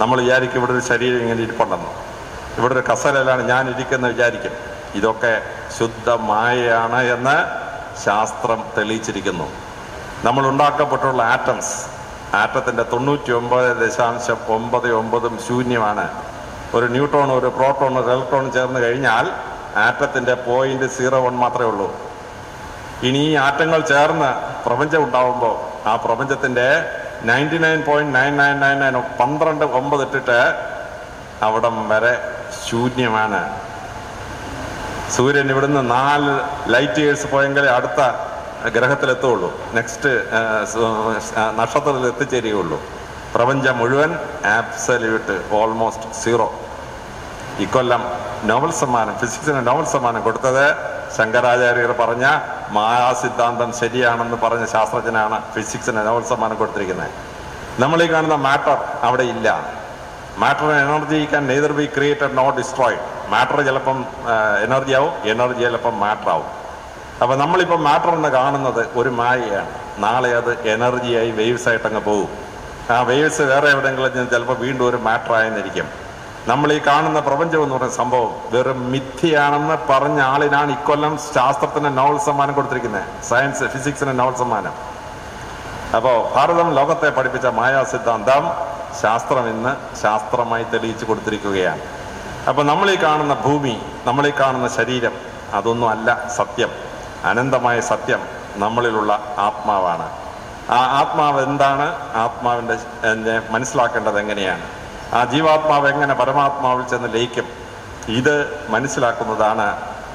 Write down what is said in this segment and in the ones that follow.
നമ്മൾ വിചാരിക്കും ഇവിടെ ഒരു ശരീരം ഇങ്ങനെ ഇരിപ്പുണ്ടെന്ന് ഇവിടെ ഒരു കസരയിലാണ് ഞാൻ ഇരിക്കുന്ന വിചാരിക്കും ഇതൊക്കെ ശുദ്ധ മായയാണ് എന്ന് ശാസ്ത്രം തെളിയിച്ചിരിക്കുന്നു നമ്മൾ ഉണ്ടാക്കപ്പെട്ടുള്ള ആറ്റംസ് ആറ്റത്തിന്റെ തൊണ്ണൂറ്റി ഒമ്പത് ദശാംശം ഒമ്പത് ഒമ്പതും ശൂന്യമാണ് ഒരു ന്യൂട്രോൺ ഒരു പ്രോട്ടോൺ ഒരു ഇലക്ട്രോൺ ചേർന്ന് കഴിഞ്ഞാൽ ആറ്റത്തിന്റെ പോയിന്റ് സീറോ വൺ മാത്രമേ ഉള്ളൂ ഇനി ഈ ആറ്റങ്ങൾ ചേർന്ന് പ്രപഞ്ചം ഉണ്ടാവുമ്പോൾ ആ പ്രപഞ്ചത്തിന്റെ ninety nine point nine nine nine nine പന്ത്രണ്ട് ഒമ്പത് ഇട്ടിട്ട് അവിടം വരെ ശൂന്യമാണ് സൂര്യൻ ഇവിടുന്ന് നാല് ലൈറ്റ് ഇയേഴ്സ് പോയെങ്കിലേ അടുത്ത ഗ്രഹത്തിലെത്തുള്ളൂ നെക്സ്റ്റ് നക്ഷത്രത്തിൽ എത്തിച്ചേരുകയുള്ളൂ പ്രപഞ്ചം മുഴുവൻ ആബ്സല്യൂട്ട് ഓൾമോസ്റ്റ് സീറോ ഇക്കൊല്ലം നോബൽ സമ്മാനം ഫിസിക്സിന് നോബൽ സമ്മാനം കൊടുത്തത് ശങ്കരാചാര്യർ പറഞ്ഞ മായാ സിദ്ധാന്തം ശരിയാണെന്ന് പറഞ്ഞ ശാസ്ത്രജ്ഞനാണ് ഫിസിക്സിന് നോബൽ സമ്മാനം കൊടുത്തിരിക്കുന്നത് നമ്മൾ ഈ കാണുന്ന മാറ്റർ അവിടെ ഇല്ല matter energy can neither be created not destroyed matter ചിലപ്പം എനർജി ആവും എനർജി ചിലപ്പം മാറ്റർ ആവും അപ്പൊ നമ്മളിപ്പം മാറ്റർ എന്ന് കാണുന്നത് ഒരു മായയാണ് നാളെ അത് എനർജിയായി വേവ്സ് ആയിട്ട് അങ്ങ് പോകും ആ വേവ്സ് വേറെ എവിടെയെങ്കിലും ചെന്ന് ചിലപ്പോൾ വീണ്ടും ഒരു മാറ്റർ ആയെന്നിരിക്കും നമ്മൾ ഈ കാണുന്ന പ്രപഞ്ചം എന്ന് പറയുന്ന സംഭവം വെറും മിഥ്യയാണെന്ന് പറഞ്ഞ ആളിനാണ് ഇക്കൊല്ലം ശാസ്ത്രത്തിന് നോവൽ സമ്മാനം കൊടുത്തിരിക്കുന്നത് സയൻസ് ഫിസിക്സിന് നോവൽ സമ്മാനം അപ്പോ ഭാരതം ലോകത്തെ പഠിപ്പിച്ച മായാ സിദ്ധാന്തം ശാസ്ത്രം ഇന്ന് ശാസ്ത്രമായി തെളിയിച്ചു കൊടുത്തിരിക്കുകയാണ് അപ്പൊ നമ്മൾ ഈ കാണുന്ന ഭൂമി നമ്മൾ ഈ കാണുന്ന ശരീരം അതൊന്നും അല്ല സത്യം അനന്തമായ സത്യം നമ്മളിലുള്ള ആത്മാവാണ് ആ ആത്മാവ് എന്താണ് ആത്മാവിന്റെ എന്നെ മനസ്സിലാക്കേണ്ടത് എങ്ങനെയാണ് ആ ജീവാത്മാവ് എങ്ങനെ പരമാത്മാവിൽ ചെന്ന് ലയിക്കും ഇത് മനസ്സിലാക്കുന്നതാണ്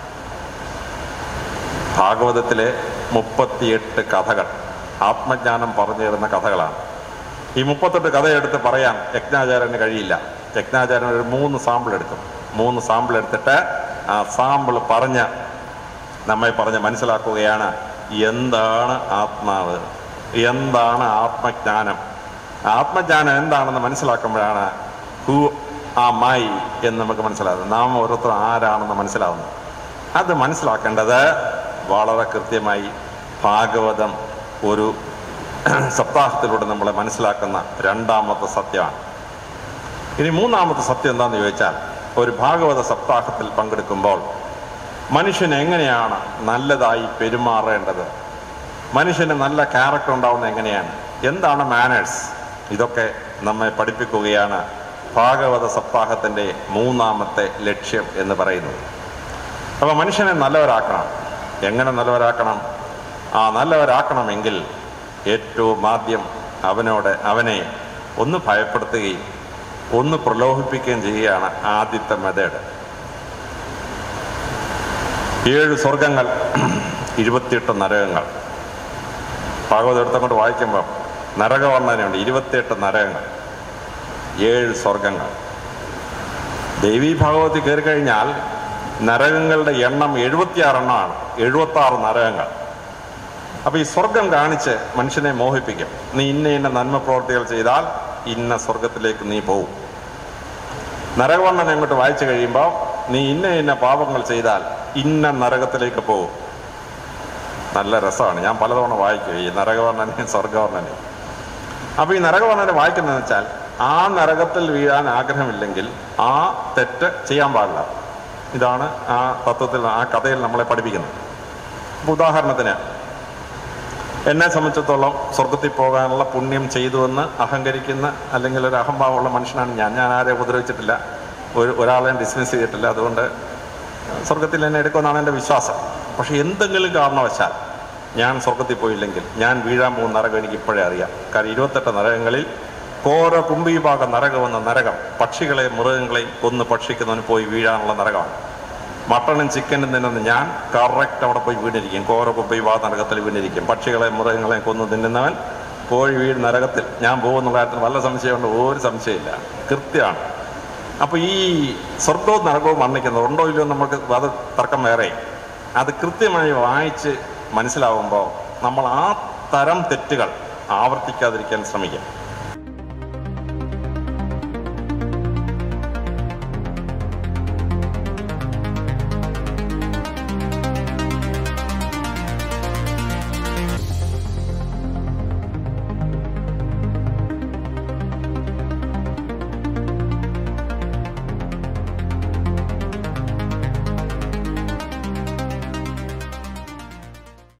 ഭാഗവതത്തിലെ മുപ്പത്തിയെട്ട് കഥകൾ ആത്മജ്ഞാനം പറഞ്ഞു തരുന്ന കഥകളാണ് ഈ മുപ്പത്തെട്ട് കഥ എടുത്ത് പറയാൻ യജ്ഞാചാര്യന് കഴിയില്ല യജ്ഞാചാര്യൻ ഒരു മൂന്ന് സാമ്പിൾ എടുക്കും മൂന്ന് സാമ്പിൾ എടുത്തിട്ട് ആ സാമ്പിൾ പറഞ്ഞ് നമ്മെ പറഞ്ഞ് മനസ്സിലാക്കുകയാണ് എന്താണ് ആത്മാവ് എന്താണ് ആത്മജ്ഞാനം ആത്മജ്ഞാനം എന്താണെന്ന് മനസ്സിലാക്കുമ്പോഴാണ് ഹു ആ മൈ എന്ന് നമുക്ക് മനസ്സിലാകുന്നത് നാം ഓരോരുത്തർ ആരാണെന്ന് മനസ്സിലാവുന്നു അത് മനസ്സിലാക്കേണ്ടത് വളരെ കൃത്യമായി ഭാഗവതം ഒരു സപ്താഹത്തിലൂടെ നമ്മളെ മനസ്സിലാക്കുന്ന രണ്ടാമത്തെ സത്യമാണ് ഇനി മൂന്നാമത്തെ സത്യം എന്താണെന്ന് ചോദിച്ചാൽ ഒരു ഭാഗവത സപ്താഹത്തിൽ പങ്കെടുക്കുമ്പോൾ മനുഷ്യൻ എങ്ങനെയാണ് നല്ലതായി പെരുമാറേണ്ടത് മനുഷ്യന് നല്ല ക്യാരക്ടർ ഉണ്ടാവുന്നത് എങ്ങനെയാണ് എന്താണ് മാനേഴ്സ് ഇതൊക്കെ നമ്മെ പഠിപ്പിക്കുകയാണ് ഭാഗവത സപ്താഹത്തിന്റെ മൂന്നാമത്തെ ലക്ഷ്യം എന്ന് പറയുന്നത് അപ്പൊ മനുഷ്യനെ നല്ലവരാക്കണം എങ്ങനെ നല്ലവരാക്കണം ആ നല്ലവരാക്കണമെങ്കിൽ ഏറ്റവും ആദ്യം അവനോട് അവനെ ഒന്ന് ഭയപ്പെടുത്തുകയും ഒന്ന് പ്രലോഭിപ്പിക്കുകയും ചെയ്യുകയാണ് ആദ്യത്തെ മെത്തേഡ് ഏഴ് സ്വർഗങ്ങൾ ഇരുപത്തിയെട്ട് നരകങ്ങൾ ഭാഗവതം എടുത്തങ്ങോട്ട് വായിക്കുമ്പോൾ നരകവർണ്ണനയുണ്ട് ഇരുപത്തിയെട്ട് നരകങ്ങൾ ഏഴ് സ്വർഗങ്ങൾ ദേവി ഭാഗവതി കയറി കഴിഞ്ഞാൽ നരകങ്ങളുടെ എണ്ണം എഴുപത്തിയാറെണ്ണമാണ് എഴുപത്തി ആറ് നരകങ്ങൾ അപ്പൊ ഈ സ്വർഗം കാണിച്ച് മനുഷ്യനെ മോഹിപ്പിക്കും നീ ഇന്ന ഇന്ന നന്മ പ്രവർത്തികൾ ചെയ്താൽ ഇന്ന സ്വർഗത്തിലേക്ക് നീ പോവും നരകവർണ്ണന അങ്ങോട്ട് വായിച്ചു കഴിയുമ്പോൾ നീ ഇന്ന ഇന്ന പാപങ്ങൾ ചെയ്താൽ ഇന്ന നരകത്തിലേക്ക് പോകും നല്ല രസമാണ് ഞാൻ പലതവണ വായിക്കും ഈ നരകവർണ്ണനയും സ്വർഗവർണ്ണനയും അപ്പൊ ഈ നരകവർണ്ണന വായിക്കുന്നതെന്ന് വെച്ചാൽ ആ നരകത്തിൽ വീഴാൻ ആഗ്രഹമില്ലെങ്കിൽ ആ തെറ്റ് ചെയ്യാൻ പാടില്ല ഇതാണ് ആ തത്വത്തിൽ ആ കഥയിൽ നമ്മളെ പഠിപ്പിക്കുന്നത് അപ്പൊ ഉദാഹരണത്തിന് എന്നെ സംബന്ധിച്ചിടത്തോളം സ്വർഗത്തിൽ പോകാനുള്ള പുണ്യം ചെയ്തുവെന്ന് അഹങ്കരിക്കുന്ന അല്ലെങ്കിൽ ഒരു അഹംഭാവമുള്ള മനുഷ്യനാണ് ഞാൻ ഞാൻ ആരെ ഉപദ്രവിച്ചിട്ടില്ല ഒരു ഒരാളെയും ഡിസ്മിസ് ചെയ്തിട്ടില്ല അതുകൊണ്ട് സ്വർഗത്തിൽ എന്നെ എടുക്കുമെന്നാണ് എൻ്റെ വിശ്വാസം പക്ഷെ എന്തെങ്കിലും കാരണവശാൽ ഞാൻ സ്വർഗത്തിൽ പോയില്ലെങ്കിൽ ഞാൻ വീഴാൻ പോകുന്ന നരകം എനിക്ക് ഇപ്പോഴേ അറിയാം കാരണം ഇരുപത്തെട്ട് നരകങ്ങളിൽ കോര കുംഭീഭാഗം നരകമെന്ന നരകം പക്ഷികളെ മൃഗങ്ങളെയും കൊന്ന് ഭക്ഷിക്കുന്നവന് പോയി വീഴാനുള്ള നരകമാണ് മട്ടണും ചിക്കനും തിന്നുന്ന ഞാൻ കറക്റ്റ് അവിടെ പോയി വീണിരിക്കും കോര കുംഭീഭാഗ നരകത്തിൽ വീണിരിക്കും പക്ഷികളെ മൃഗങ്ങളെയും കൊന്ന് തിന്നുന്നവൻ പോയി വീട് നരകത്തിൽ ഞാൻ പോകുന്ന കാര്യത്തിൽ വല്ല സംശയമുണ്ട് ഒരു സംശയമില്ല കൃത്യമാണ് അപ്പൊ ഈ സ്വർഗവും നരകവും വർണ്ണിക്കുന്നത് ഉണ്ടോ ഇല്ലയോ നമുക്ക് അത് തർക്കം വേറെ അത് കൃത്യമായി വായിച്ച് മനസ്സിലാവുമ്പോൾ നമ്മൾ ആ തരം തെറ്റുകൾ ആവർത്തിക്കാതിരിക്കാൻ ശ്രമിക്കാം